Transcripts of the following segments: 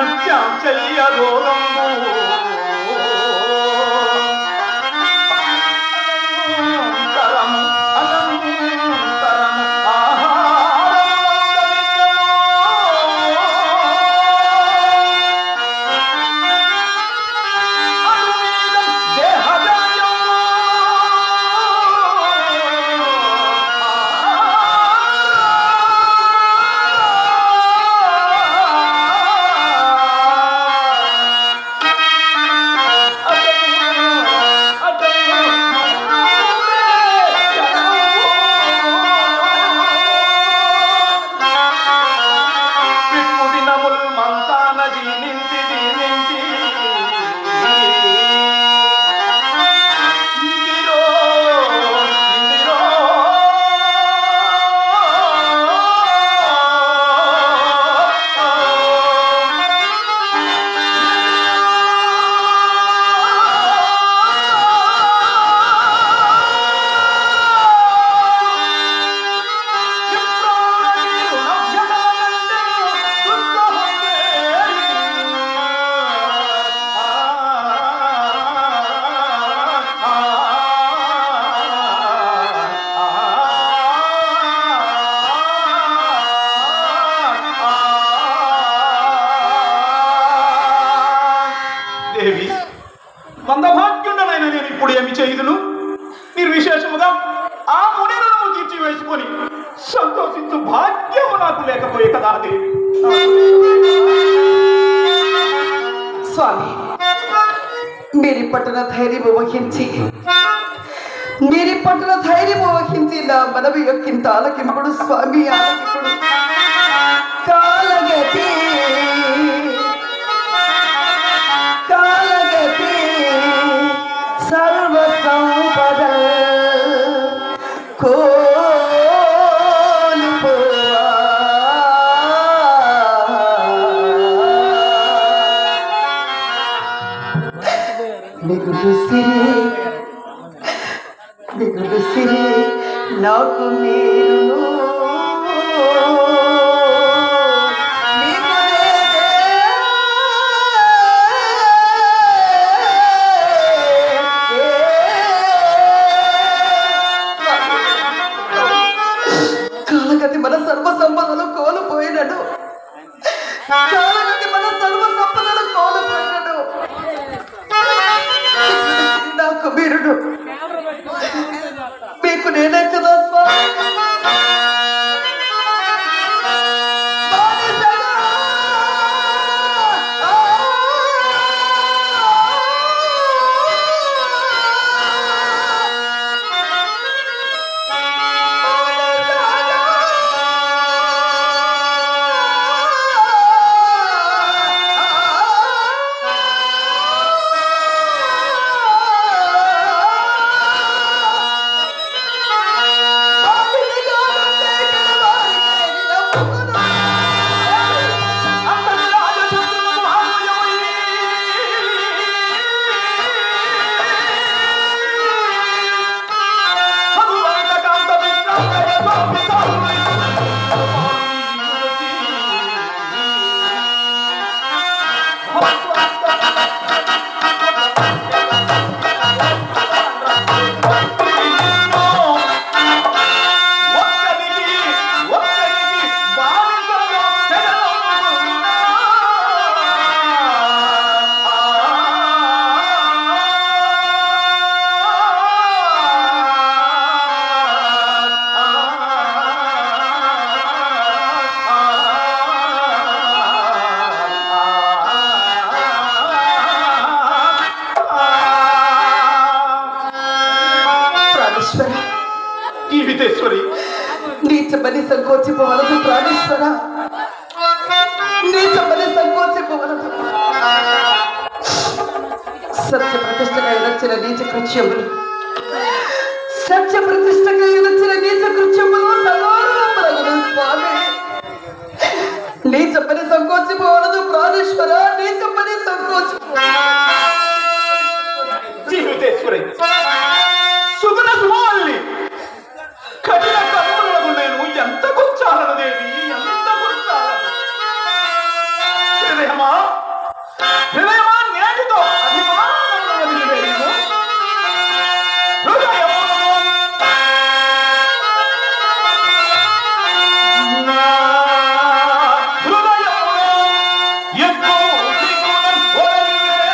చాంచల్య రోగంబు అనంతరము, అనంతరము, ఆహారమందమిద్దము. అనుమీదం దినముల్ మంచాన జీనించి జీనించి ఇందిరో ఇందిరో దేవి మందభాగ్యుండనైన నేను ఇప్పుడు ఏమి చేయుదును నిర్విశేషముగా ఆ మునిలను తీర్చి వేసుకొని సంతోషించు భాగ్యము నాకు లేకపోయే కదా దేవి స్వామి మీరు పట్టున ధైర్యము వహించి మీరు పట్టున ధైర్యము వహించి నా మనవి యొక్కింత ఆలకింపుడు స్వామి ఆలకింపుడు కాలగతి కాలగతి సర్వ సంపద మిగులు సిరి మిగులు సిరి నాకు మీరు కాలగతి మన సర్వ సంపదలు కోల్పోయినడు కాలగతి మన సర్వ సంపదలు కోల్పోయినడు నాకు మీరుడు మీకు నేనే కదా స్వామి బానిసగా! ఒక్కరికి ఒక్కరికి బానిసగా ప్రాణేశ్వర జీవితేశ్వరి నీచమని సంకోచిపోవలదు ప్రాణేశ్వర నీచమని సంకోచిపోవలదు సత్య ప్రతిష్టగా వచ్చిన నీచ కృత్యములు సత్య ప్రతిష్టగా వచ్చిన నీచ కృత్యములు సగౌరవములగును స్వామి నీచమని సంకోచిపోవలదు ప్రాణేశ్వర నీచమని సంకోచిపో జీవితేశ్వరి సుగుణ సుమాల్ని కఠిన కర్మలకు నేను ఎంత గుర్చాలను దేవి ఎంత గుర్చాలను హృదయ హృదయమా హృదయమా నేటితో అభిమానమును వదిలివేయుము. హృదయమును నా హృదయమును ఎక్కువ సిగ్గులను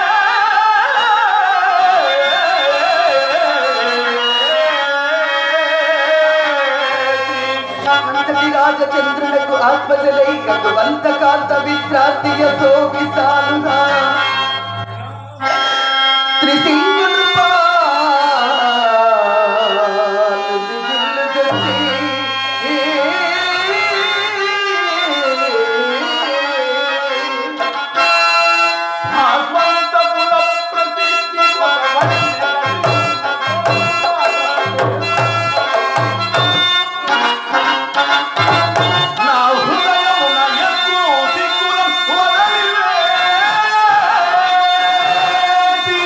వదిలివేసి అంతటి రాజచంద్రులకు ఆత్మజలై భగవంత కాంత విశ్రాంతియ శోభిసాలుగా త్రిసింగులు పాలు దిగులుగొచ్చి, ఆస్వంతముల ప్రసిద్ధి నా హృదయమున ఎక్కువ సిగ్గులను వదిలివేసి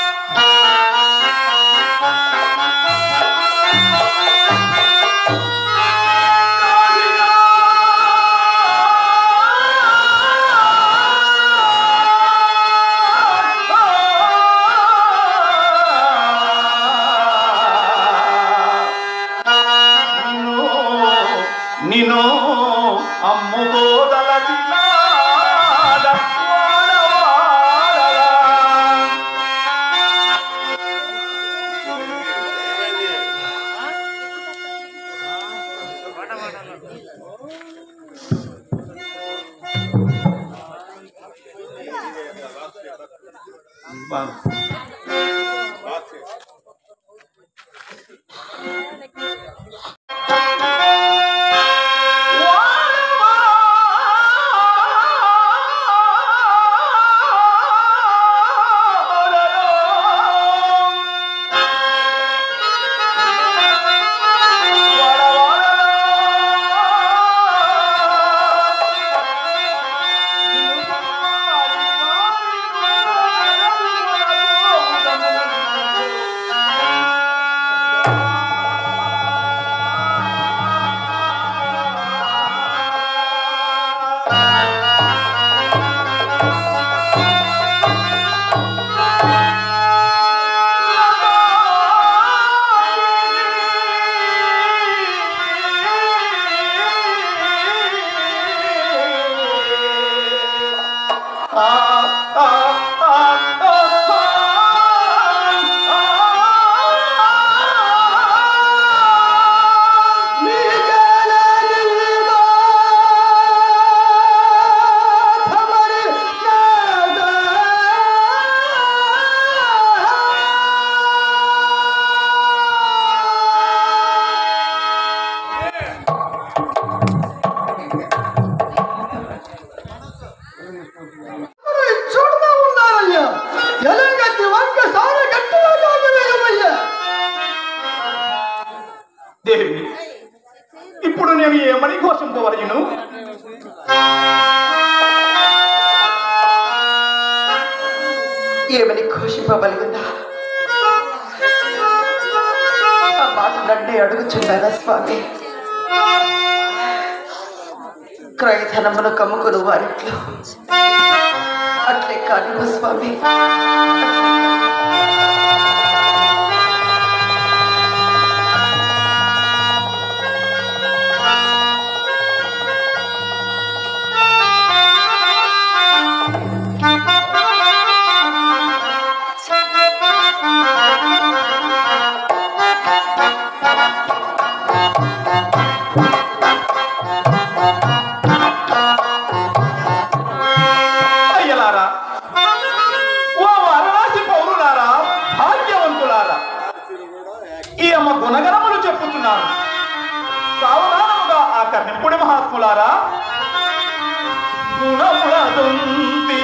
నిన్ను అమ్ముకోదల చూడగా ఉన్నారయ్యా ఎలాగంటి ఒక్కసారి గట్టిగా కాకవేయమయ్యా దేవి ఇప్పుడు నేను ఏమని ఘోషింపవలయును ఏమని ఘోషింపబలిగిందా ఆ మాట నన్నే అడుగుచున్నారా స్వామి క్రయధనమును కమ్ముకుని వారిట్లో అట్లే కానివ్వు స్వామి అయ్యలారా ఓ వారణాసి పౌరులారా భాగ్యవంతులారా ఈ అమ్మ గుణగణములు చెప్పుతున్నాను సావధానముగా ఆ కర్ణింపుడి మహాత్ములారా గుణముల దుంతి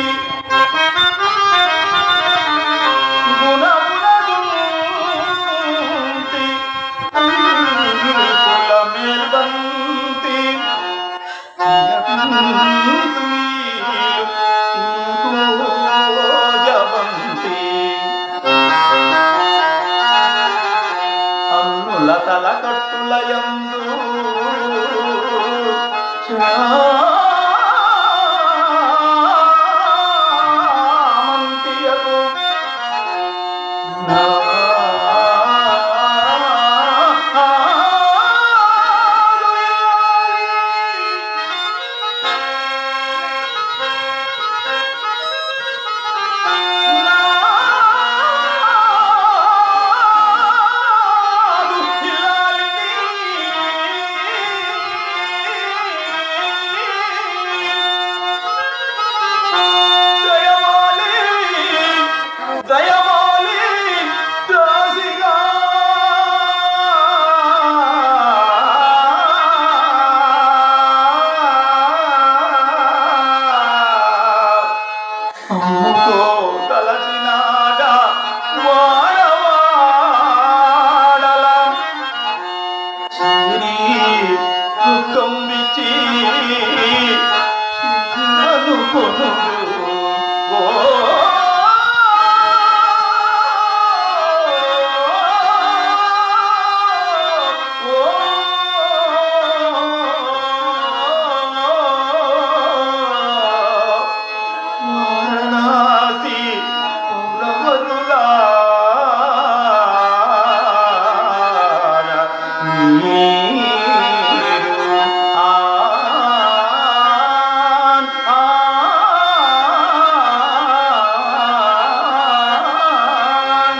గుణముల దుంతి కుల మేల్దంతి అన్నుల తల కట్టులయందు అమ్ముకో తలచినాడ వాడవాడల చిరి దుఃఖం విచి అనుకొను ఓ వారణాసి పౌరవరులార మీరు ఆన్ ఆన్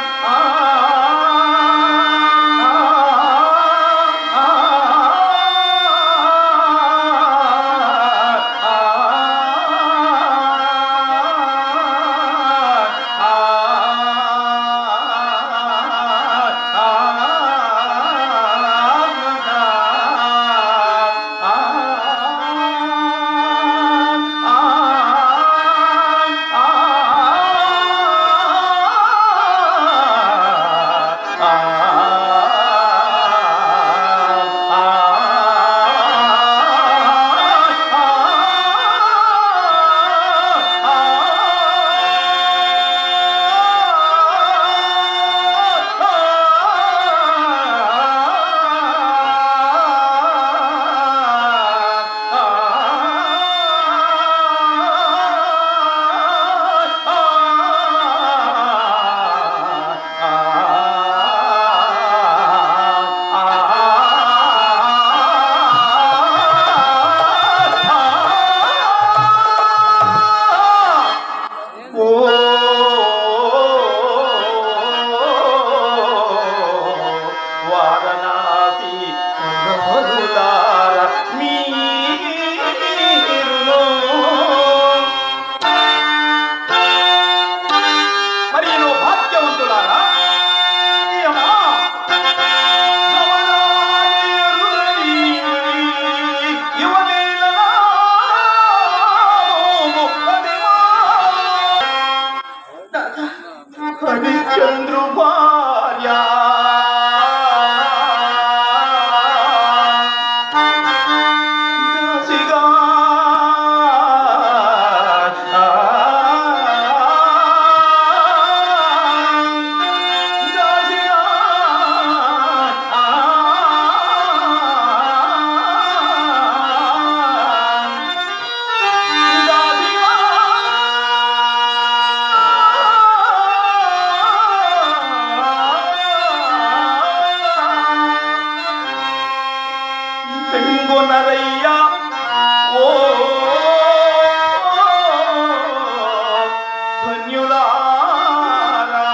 ఓ వారణాసి పురవరులార మీరును మరి నువ్వు భాగ్యవంతులారా యమా, నవనారీరులై యువలీలనామము పదిమా. హరిశ్చంద్రు భార్య దాసిగా దాసిగా పెంగొనరయ్యా ఓ ధన్యులారా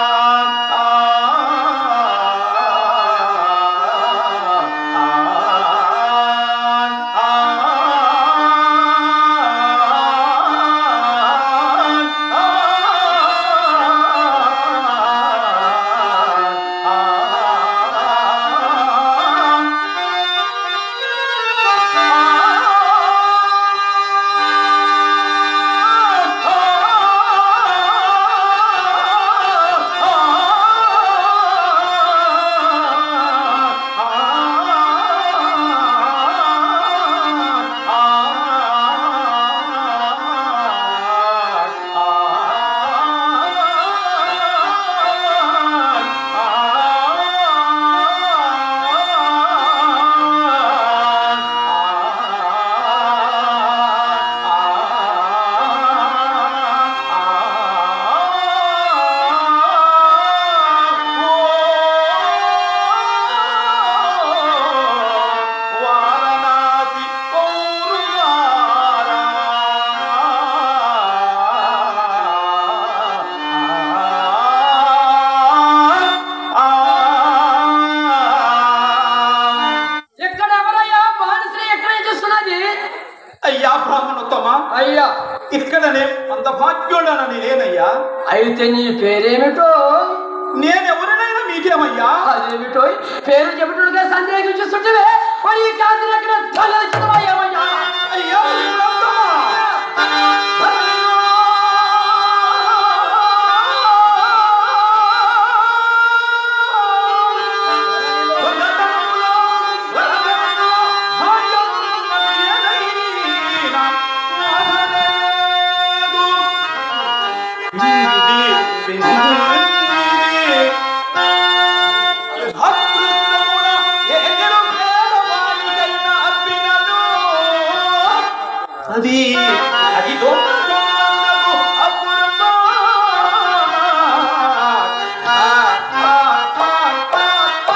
వారణాసి పౌరులారా ఎక్కడ ఎవరయ్యా బానిసని ఎక్కడ చేస్తున్నది అయ్యా బ్రాహ్మణోత్తమ అయ్యా ఇక్కడనే అంత భాగ్యుడనని నేనయ్యా అయితే నీ పేరేమిటో నేనెవరినైనా మీకేమయ్యా అదేమిటో పేరు చెబుతుండగా సందేహించుతుంటే మరి ఈ కాంతి ఎక్కడ తలెత్తుతావయ్యా అయ్యా బ్రాహ్మణోత్తమ! చెప్పింది అదృష్టమున ఏగెరు పేదవానికైనా అప్పినను. అది అది దొంగతనమునకు అప్పురమా. ఆ, ఆ, ఆ, ఆ,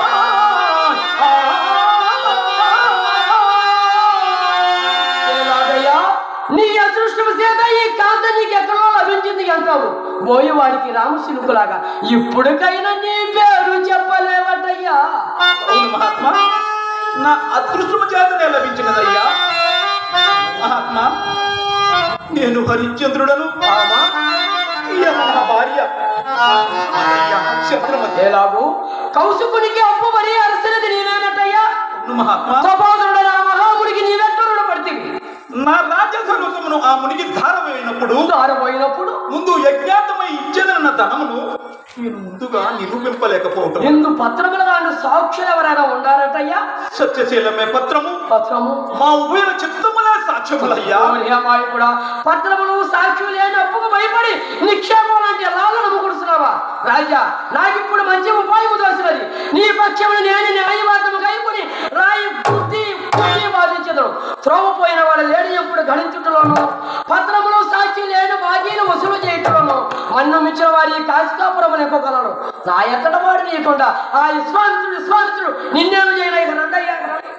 ఆ. ఎలాగయ్యా నీ అదృష్టం చేత ఈ కాంత నీకు ఎక్కడో లభించింది అంటావు పోయి వాడికి రామశిలుకులాగా ఇప్పటికైనా నీ పేరు చెప్పలేవటయ్యా అవును మహాత్మా నా అదృష్టము చేతనే లభించినదయ్యా మహాత్మా నేను హరిశ్చంద్రుడను ఆమా ఈయన నా భార్య అయ్యా, చంద్రమతి ఎలాగూ కౌశికునికి అప్పు మరి అరసినది నీవేనటయ్యా అవును మహాత్మా సపోదరుడు నా మహాముడికి నీవెట్టు రుణపడితివి నా రాజ్య సర్వస్వమును ఆ మునికి ధారమైనప్పుడు దారపోయినప్పుడు ముందు యజ్ఞాతమై ఇచ్చేదన్న ధనమును నేను ముందుగా నిరూపింపలేకపోవటం ఇందు పత్రముల దాని సాక్షులు ఎవరైనా ఉండారటయ్యా సత్యశీలమే పత్రము పత్రము మా ఉభయ చిత్తముల సాక్ష్యములయ్యా కూడా పత్రములు సాక్షులు లేని అప్పుకు భయపడి నిక్షేపం లాంటి ఎలాగో నమ్ముకుంటున్నావా రాజా నాకిప్పుడు మంచి ఉపాయం దోసినది నీ పక్షమును నేను న్యాయవాదము కైకొని రాయి బుద్ధి బుద్ధి బాధించదు త్రోవపోయిన వాడు లేని ఎప్పుడు గణించుటలోను పత్రములు సాక్షి లేని బాకీలు వసూలు చేయటంలోను మన్ను మిచ్చిన వారి కాశికాపురం నింపగలడు నా ఎక్కడ వాడు నీకుండా ఆ విశ్వామిత్రుడు విశ్వామిత్రుడు నిన్నేమి చేయలేక రండయ్యా రండి.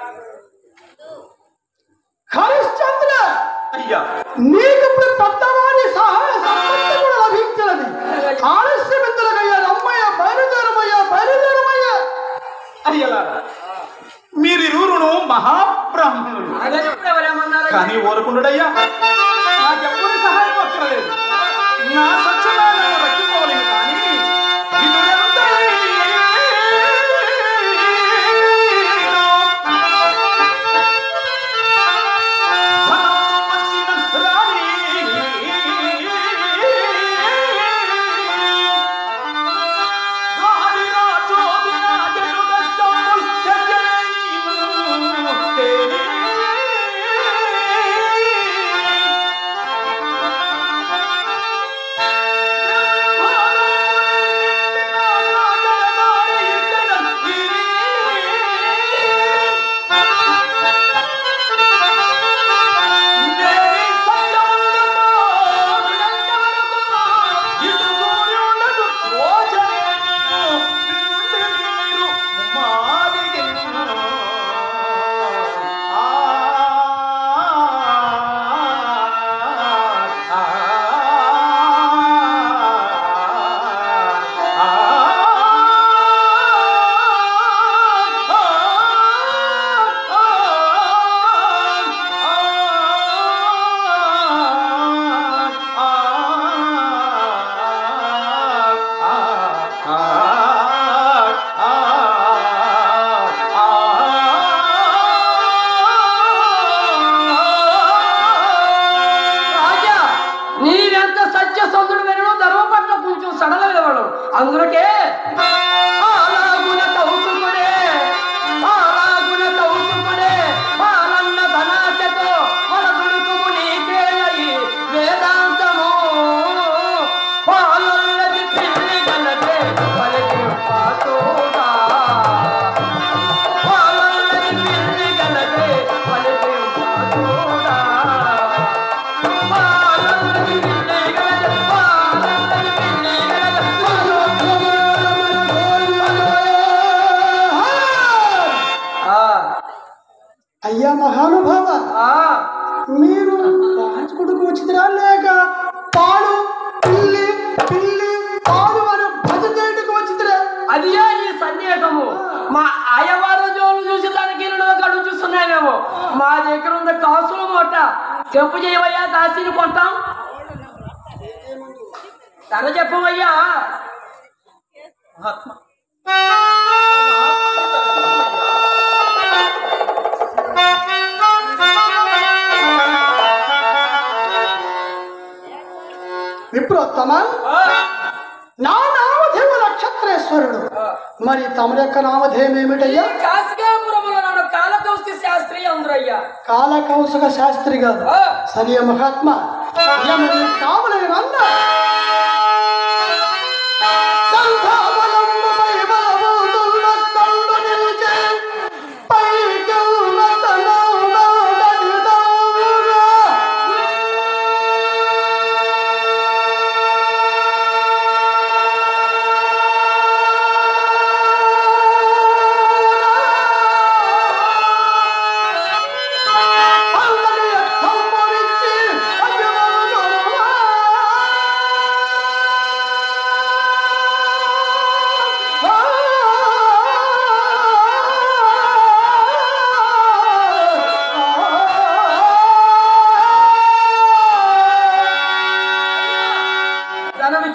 హరిశ్చంద్ర అయ్యా నీకిప్పుడు పెద్దవాడి సహాయ సంపత్తి కూడా లభించినది ఆలస్యమిందులకయ్యా రమ్మయ్య బయలుదేరమయ్యా బయలుదేరమయ్యా అయ్యలారా మీరిరువురును మహాబ్రాహ్మణులు అదే ఇప్పుడు ఎవరేమన్నారు కానీ ఓరకుండుడయ్యా నాకెప్పుడు సహాయం అక్కర్లేదు నా సత్యనారాయణ రక్షిపోలేదు కానీ ఇది రాజా నీవెంత సత్యసంధుడు వెనను ధర్మ పట్ల కొంచెం సడల విలవడు అందుకే ఆలాగున కౌసుకుడే ఆలాగున కౌసుకుడే పాలన్న ధనాశతో మన దుడుకుము నీకేలయి వేదాంతము పాలల్లది పిల్లి గలదే పలికి పాతోడా పాలల్లది పిల్లి గలదే పలికి పాతోడా అయ్యా మహానుభావ మీరు రాజుకుడుకు వచ్చిందిరా లేక పాలు పిల్లి పిల్లి పాలు అని భజ చేయటకు వచ్చిందిరా అదియే ఈ సందేహము మా ఆయవారు జోలు చూసి దానికి కడుగు చూస్తున్నామేమో మా దగ్గర ఉన్న కాసులు మూట చెప్పు చేయవయ్యా దాసిని కొంటాం తన చెప్పవయ్యా మహాత్మ విప్రోత్తమ నా నామధేయ నక్షత్రేశ్వరుడు మరి తమ యొక్క నామధేయం ఏమిటయ్యా కాశికాపురములో నన్ను కాలకౌస్తి శాస్త్రి అందరయ్యా కాలకౌశక శాస్త్రి గారు ఆ. సరే మహాత్మ యమని కావలైన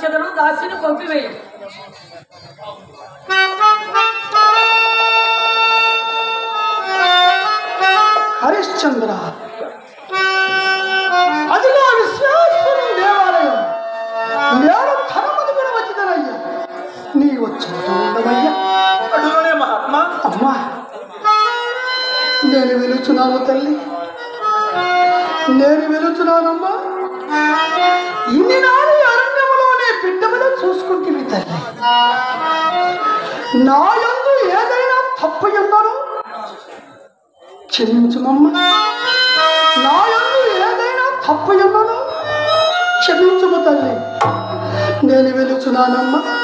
చెప్పేదను దాసిని పంపివేయు హరిశ్చంద్ర అదిగో విశ్వేశ్వరం దేవాలయం నేను ధనమని కూడా వచ్చిదనయ్యా నీ వచ్చుతూ ఉండవయ్యా అడుగునే మహాత్మా అమ్మా నేను వెలుచున్నాను తల్లి నేను వెలుచున్నానమ్మా ఇన్ని నాడు ఈ అరణ్యములోనే బిడ్డములు చూసుకుంటుంది తల్లి నా యందు ఏదైనా తప్పు ఉన్నాను క్షమించుమమ్మ నా యందు ఏదైనా తప్పు ఉన్నాను క్షమించుము తల్లి నేను వెలుచున్నానమ్మా